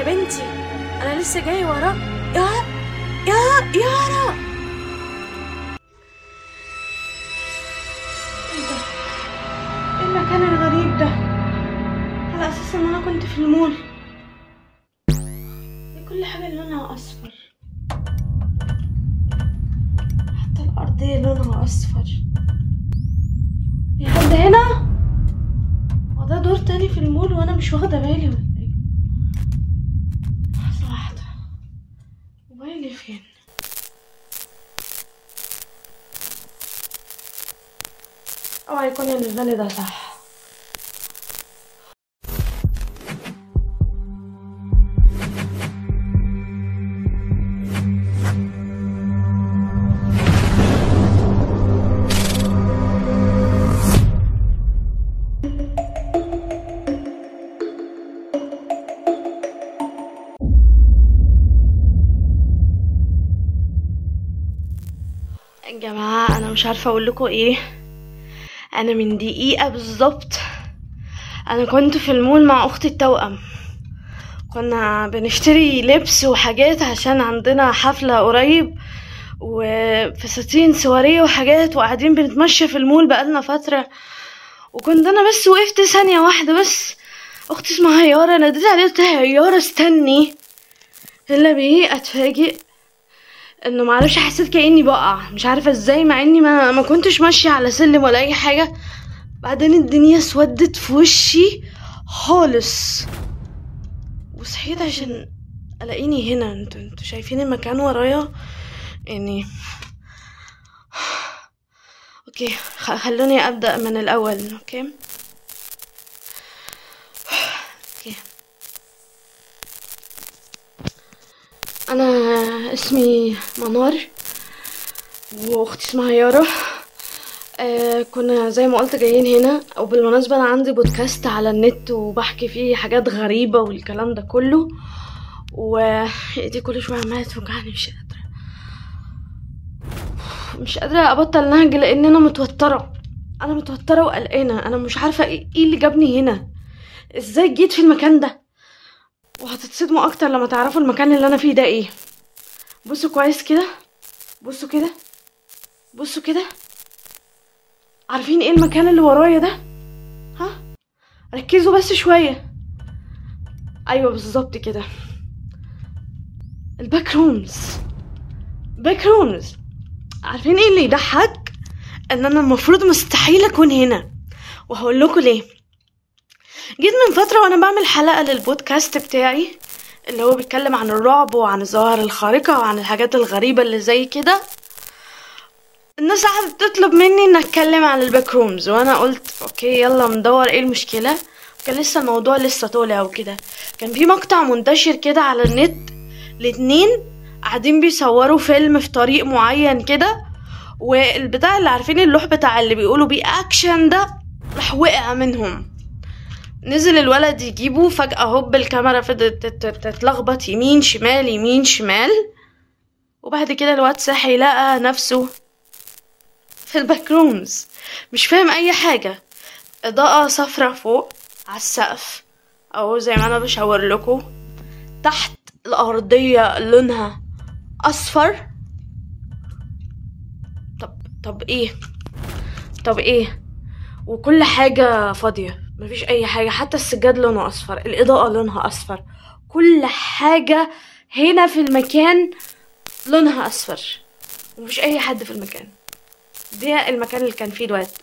يا بنتي انا لسه جاي ورا يا يا يارا ايه ده ايه المكان الغريب ده على اساس ان انا كنت في المول دي كل حاجه لونها اصفر حتى الارضيه لونها اصفر في حد هنا هو ده دور تاني في المول وانا مش واخده بالي ولا ايه لحظه واحده موبايلي فين اوعى يكون اللي في بالي ده صح يا جماعة أنا مش عارفة أقول لكم إيه أنا من دقيقة بالظبط أنا كنت في المول مع أختي التوأم كنا بنشتري لبس وحاجات عشان عندنا حفلة قريب وفساتين سواريه وحاجات وقاعدين بنتمشى في المول بقالنا فترة وكنت أنا بس وقفت ثانية واحدة بس أختي اسمها يارا ناديت عليها قلت لها يا يارا استني إلا بيه أتفاجئ انه معرفش حسيت كاني بقع مش عارفه ازاي مع اني ما ما كنتش ماشيه على سلم ولا اي حاجه بعدين الدنيا اسودت في وشي خالص وصحيت عشان الاقيني هنا انتوا انتوا شايفين المكان ورايا يعني اوكي خ- خلوني ابدا من الاول اوكي اوكي انا اسمي منار واختي اسمها يارا آه كنا زي ما قلت جايين هنا وبالمناسبة انا عندي بودكاست على النت وبحكي فيه حاجات غريبة والكلام ده كله وايدي كل شوية عمالة توجعني مش قادرة مش قادرة ابطل نهج لان انا متوترة انا متوترة وقلقانة انا مش عارفة ايه إيه اللي جابني هنا ازاي جيت في المكان ده وهتتصدموا اكتر لما تعرفوا المكان اللي انا فيه ده ايه بصوا كويس كده بصوا كده بصوا كده عارفين ايه المكان اللي ورايا ده ها ركزوا بس شويه ايوه بالظبط كده الباك رومز باك رومز عارفين ايه اللي يضحك ان انا المفروض مستحيل اكون هنا وهقول لكم ليه جيت من فترة وانا بعمل حلقة للبودكاست بتاعي اللي هو بيتكلم عن الرعب وعن الظواهر الخارقة وعن الحاجات الغريبة اللي زي كده الناس قعدت تطلب مني ان اتكلم عن الباك رومز وانا قلت اوكي يلا ندور ايه المشكلة كان لسه الموضوع لسه طالع وكده كان في مقطع منتشر كده على النت الاتنين قاعدين بيصوروا فيلم في طريق معين كده والبتاع اللي عارفين اللوح بتاع اللي بيقولوا بيه اكشن ده راح وقع منهم نزل الولد يجيبه فجأة هوب الكاميرا فضلت تت- تت- تتلخبط يمين شمال يمين شمال وبعد كده الواد صحي لقى نفسه في الباك رومز مش فاهم اي حاجة اضاءة صفرة فوق على السقف او زي ما انا بشاور لكم تحت الارضية لونها اصفر طب طب ايه طب ايه وكل حاجة فاضية مفيش أي حاجة حتى السجاد لونه أصفر الإضاءة لونها أصفر كل حاجة هنا في المكان لونها أصفر ومفيش أي حد في المكان ده المكان اللي كان فيه الواد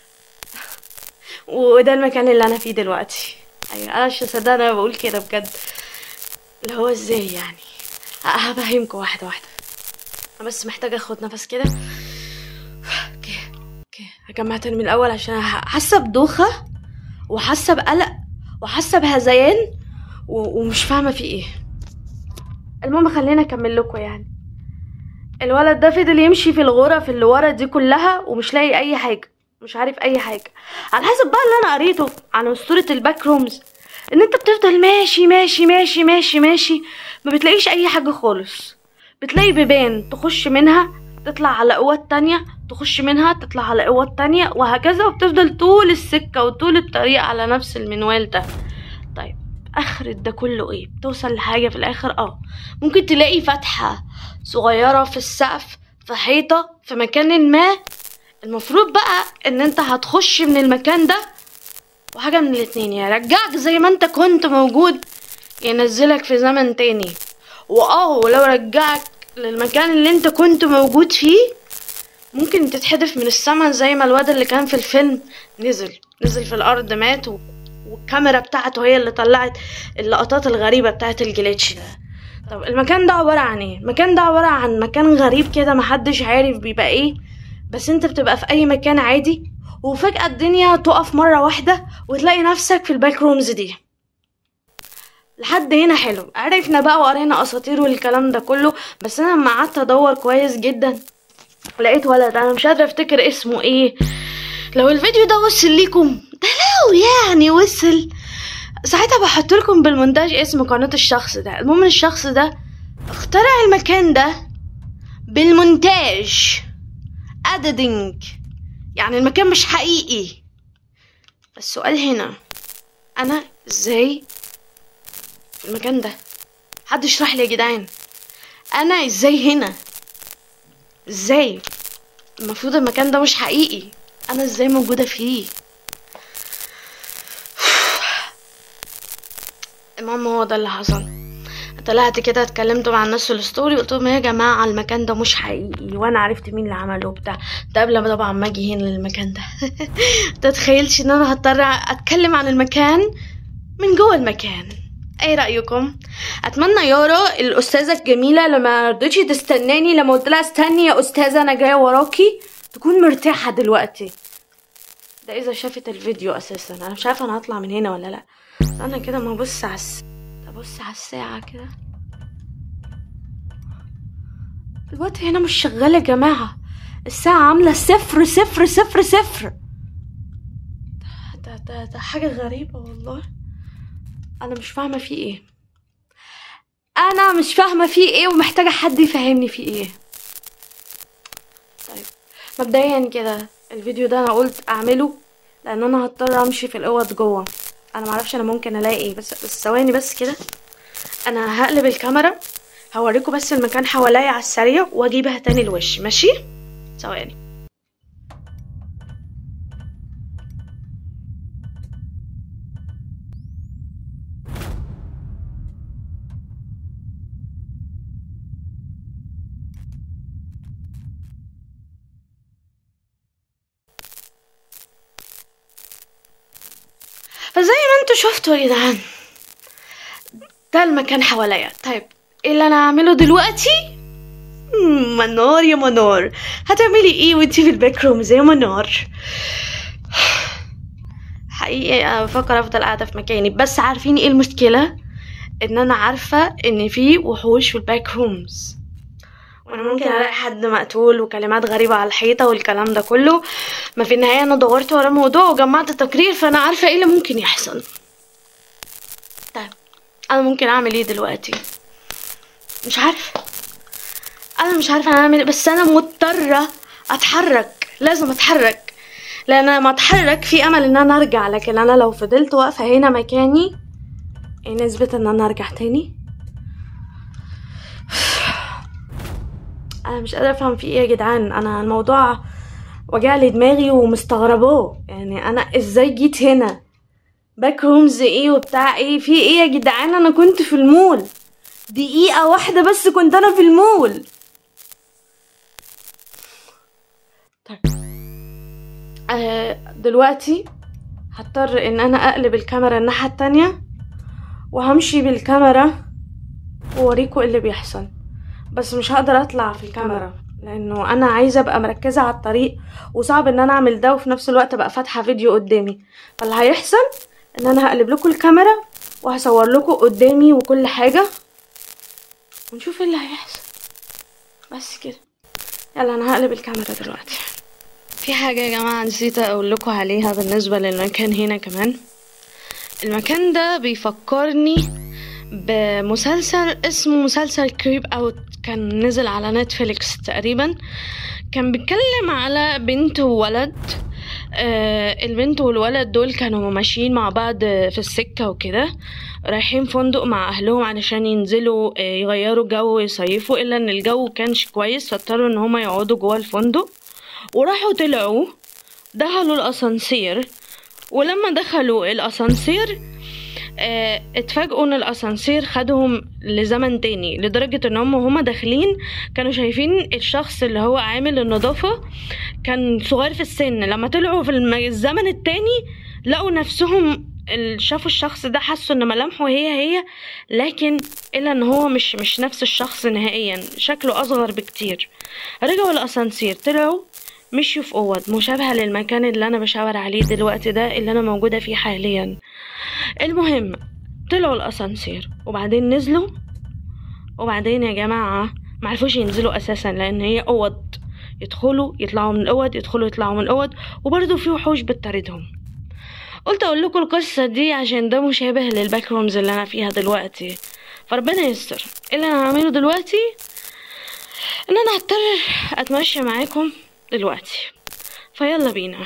وده المكان اللي أنا فيه دلوقتي أيوة أنا مش مصدقة أنا بقول كده بجد اللي هو إزاي يعني هفهمكوا واحدة واحدة أنا بس محتاجة أخد نفس كده اوكي اوكي هجمع تاني من الاول عشان ح- حاسه بدوخه وحاسه بقلق وحاسه بهذيان و- ومش فاهمه في ايه المهم خلينا اكمل لكم يعني الولد ده فضل يمشي في الغرف اللي ورا دي كلها ومش لاقي اي حاجه مش عارف اي حاجه على حسب بقى اللي انا قريته عن اسطوره الباك رومز ان انت بتفضل ماشي ماشي ماشي ماشي ماشي ما بتلاقيش اي حاجه خالص بتلاقي بيبان تخش منها تطلع على قوات تانية تخش منها تطلع على قوات تانية وهكذا وبتفضل طول السكة وطول الطريق على نفس المنوال ده طيب اخرة ده كله ايه بتوصل لحاجة في الاخر اه ممكن تلاقي فتحة صغيرة في السقف في حيطة في مكان ما المفروض بقى ان انت هتخش من المكان ده وحاجة من الاتنين يا رجعك زي ما انت كنت موجود ينزلك في زمن تاني واه ولو رجعك للمكان اللي انت كنت موجود فيه ممكن تتحدف من السما زي ما الواد اللي كان في الفيلم نزل نزل في الارض مات و... والكاميرا بتاعته هي اللي طلعت اللقطات الغريبة بتاعت الجليتش ده طب المكان ده عبارة عن ايه المكان ده عبارة عن مكان غريب كده محدش عارف بيبقى ايه بس انت بتبقى في اي مكان عادي وفجأة الدنيا تقف مرة واحدة وتلاقي نفسك في الباك رومز دي لحد هنا حلو عرفنا بقى وقرينا اساطير والكلام ده كله بس انا لما قعدت ادور كويس جدا لقيت ولد انا مش قادره افتكر اسمه ايه لو الفيديو ده وصل ليكم ده لو يعني وصل ساعتها بحط لكم بالمونتاج اسم قناه الشخص ده المهم الشخص ده اخترع المكان ده بالمونتاج اديتنج يعني المكان مش حقيقي السؤال هنا انا ازاي في المكان ده حد يشرح لي يا جدعان انا ازاي هنا ازاي المفروض المكان ده مش حقيقي انا ازاي موجوده فيه المهم هو ده اللي حصل طلعت كده اتكلمت مع الناس في الستوري قلت لهم يا جماعه المكان ده مش حقيقي وانا عرفت مين اللي عمله وبتاع ده قبل ما طبعا ما اجي هنا للمكان ده تتخيلش ان انا هضطر اتكلم عن المكان من جوه المكان ايه رايكم اتمنى يارا الاستاذه الجميله لما رضيتش تستناني لما قلت لها استني يا استاذه انا جايه وراكي تكون مرتاحه دلوقتي ده اذا شافت الفيديو اساسا انا مش عارفه انا هطلع من هنا ولا لا بس انا كده ما ابص على الس... ابص على الساعه كده الوقت هنا مش شغال يا جماعه الساعه عامله صفر صفر صفر صفر ده ده ده حاجه غريبه والله انا مش فاهمه في ايه انا مش فاهمه في ايه ومحتاجه حد يفهمني في ايه طيب مبدئيا كده الفيديو ده انا قلت اعمله لان انا هضطر امشي في الاوض جوه انا معرفش انا ممكن الاقي ايه بس بس ثواني بس كده انا هقلب الكاميرا هوريكم بس المكان حواليا على السريع واجيبها تاني الوش ماشي ثواني فزي ما انتوا شفتوا يا جدعان ده المكان حواليا طيب ايه اللي انا هعمله دلوقتي مم، منار يا منار هتعملي ايه وانتي في الباك روم زي منار حقيقي انا بفكر افضل قاعده في مكاني بس عارفين ايه المشكله ان انا عارفه ان في وحوش في الباك رومز وانا ممكن الاقي حد مقتول وكلمات غريبه على الحيطه والكلام ده كله ما في النهايه انا دورت ورا الموضوع وجمعت تقرير فانا عارفه ايه اللي ممكن يحصل طيب انا ممكن اعمل ايه دلوقتي مش عارفه انا مش عارفه انا اعمل ايه بس انا مضطره اتحرك لازم اتحرك لان انا ما اتحرك في امل ان انا ارجع لكن انا لو فضلت واقفه هنا مكاني ايه نسبه ان انا ارجع تاني انا مش قادره افهم في ايه يا جدعان انا الموضوع وجع لي دماغي ومستغرباه يعني انا ازاي جيت هنا باك رومز ايه وبتاع ايه في ايه يا جدعان انا كنت في المول دقيقة واحدة بس كنت انا في المول طيب آه دلوقتي هضطر ان انا اقلب الكاميرا الناحية التانية وهمشي بالكاميرا ووريكم اللي بيحصل بس مش هقدر اطلع في الكاميرا لانه انا عايزه ابقى مركزه على الطريق وصعب ان انا اعمل ده وفي نفس الوقت ابقى فاتحه فيديو قدامي فاللي هيحصل ان انا هقلب لكم الكاميرا وهصور لكم قدامي وكل حاجه ونشوف ايه اللي هيحصل بس كده يلا انا هقلب الكاميرا دلوقتي في حاجه يا جماعه نسيت اقول لكم عليها بالنسبه للمكان هنا كمان المكان ده بيفكرني بمسلسل اسمه مسلسل كريب اوت كان نزل على نتفليكس تقريبا كان بيتكلم على بنت وولد آه البنت والولد دول كانوا ماشيين مع بعض في السكة وكده رايحين فندق مع أهلهم علشان ينزلوا آه يغيروا جو ويصيفوا إلا إن الجو كانش كويس فاضطروا إن هما يقعدوا جوا الفندق وراحوا طلعوا دخلوا الأسانسير ولما دخلوا الأسانسير آه، اتفاجئوا ان الاسانسير خدهم لزمن تاني لدرجة ان هم هما داخلين كانوا شايفين الشخص اللي هو عامل النظافة كان صغير في السن لما طلعوا في الم- الزمن التاني لقوا نفسهم ال- شافوا الشخص ده حسوا ان ملامحه هي هي لكن الا ان هو مش مش نفس الشخص نهائيا شكله اصغر بكتير رجعوا الاسانسير طلعوا مشيوا في اوض مشابهة للمكان اللي انا بشاور عليه دلوقتي ده اللي انا موجودة فيه حاليا المهم طلعوا الاسانسير وبعدين نزلوا وبعدين يا جماعة معرفوش ينزلوا اساسا لان هي اوض يدخلوا يطلعوا من الاوض يدخلوا يطلعوا من الاوض وبرضه في وحوش بتطاردهم قلت اقول لكم القصة دي عشان ده مشابه للباك رومز اللي انا فيها دلوقتي فربنا يستر إيه اللي انا هعمله دلوقتي ان انا هضطر اتمشى معاكم دلوقتي فيلا بينا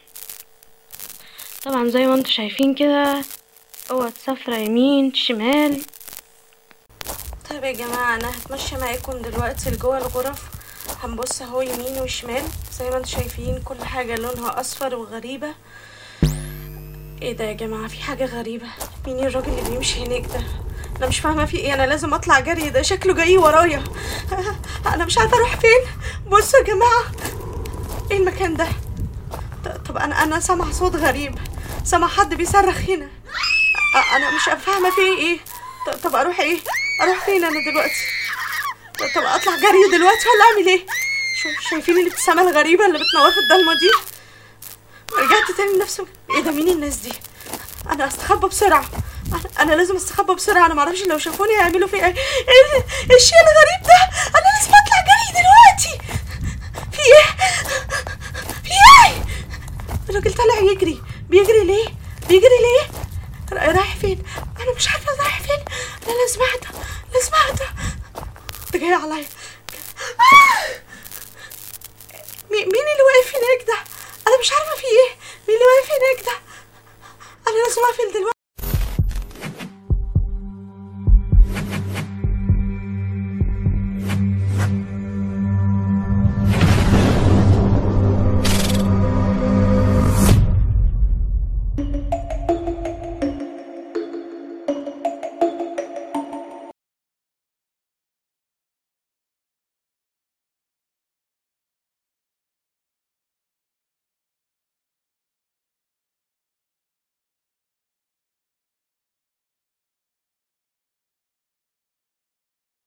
طبعا زي ما انتم شايفين كده اوض صفرا يمين شمال طيب يا جماعة انا هتمشى معاكم دلوقتي لجوه الغرف هنبص اهو يمين وشمال زي ما انتم شايفين كل حاجة لونها اصفر وغريبة ايه ده يا جماعة في حاجة غريبة مين الراجل اللي بيمشي هناك ده انا مش فاهمة في ايه انا لازم اطلع جري ده شكله جاي ورايا انا مش عارفة اروح فين بصوا يا جماعة ايه المكان ده ط- طب انا انا سامع صوت غريب سامع حد بيصرخ هنا أ- انا مش فاهمة في ايه ط- طب اروح ايه اروح فين انا دلوقتي ط- طب اطلع جري دلوقتي ولا اعمل ايه شوف شايفين الابتسامة الغريبة اللي بتنور في الضلمة دي رجعت تاني لنفس ايه ده مين الناس دي انا استخبى بسرعه انا, أنا لازم استخبى بسرعه انا معرفش لو شافوني هيعملوا فيا ايه ايه ال- إيه الشيء الغريب ده انا لازم اطلع جري دلوقتي في ايه في ايه الراجل طالع يجري بيجري ليه بيجري ليه را- رايح فين انا مش عارفه رايح فين انا لازم اهدى لازم اهدى ده جاي عليا آه! مي- مين اللي واقف هناك ده انا مش عارفه في ايه مين اللي واقف هناك ده انا لازم اقفل دلوقتي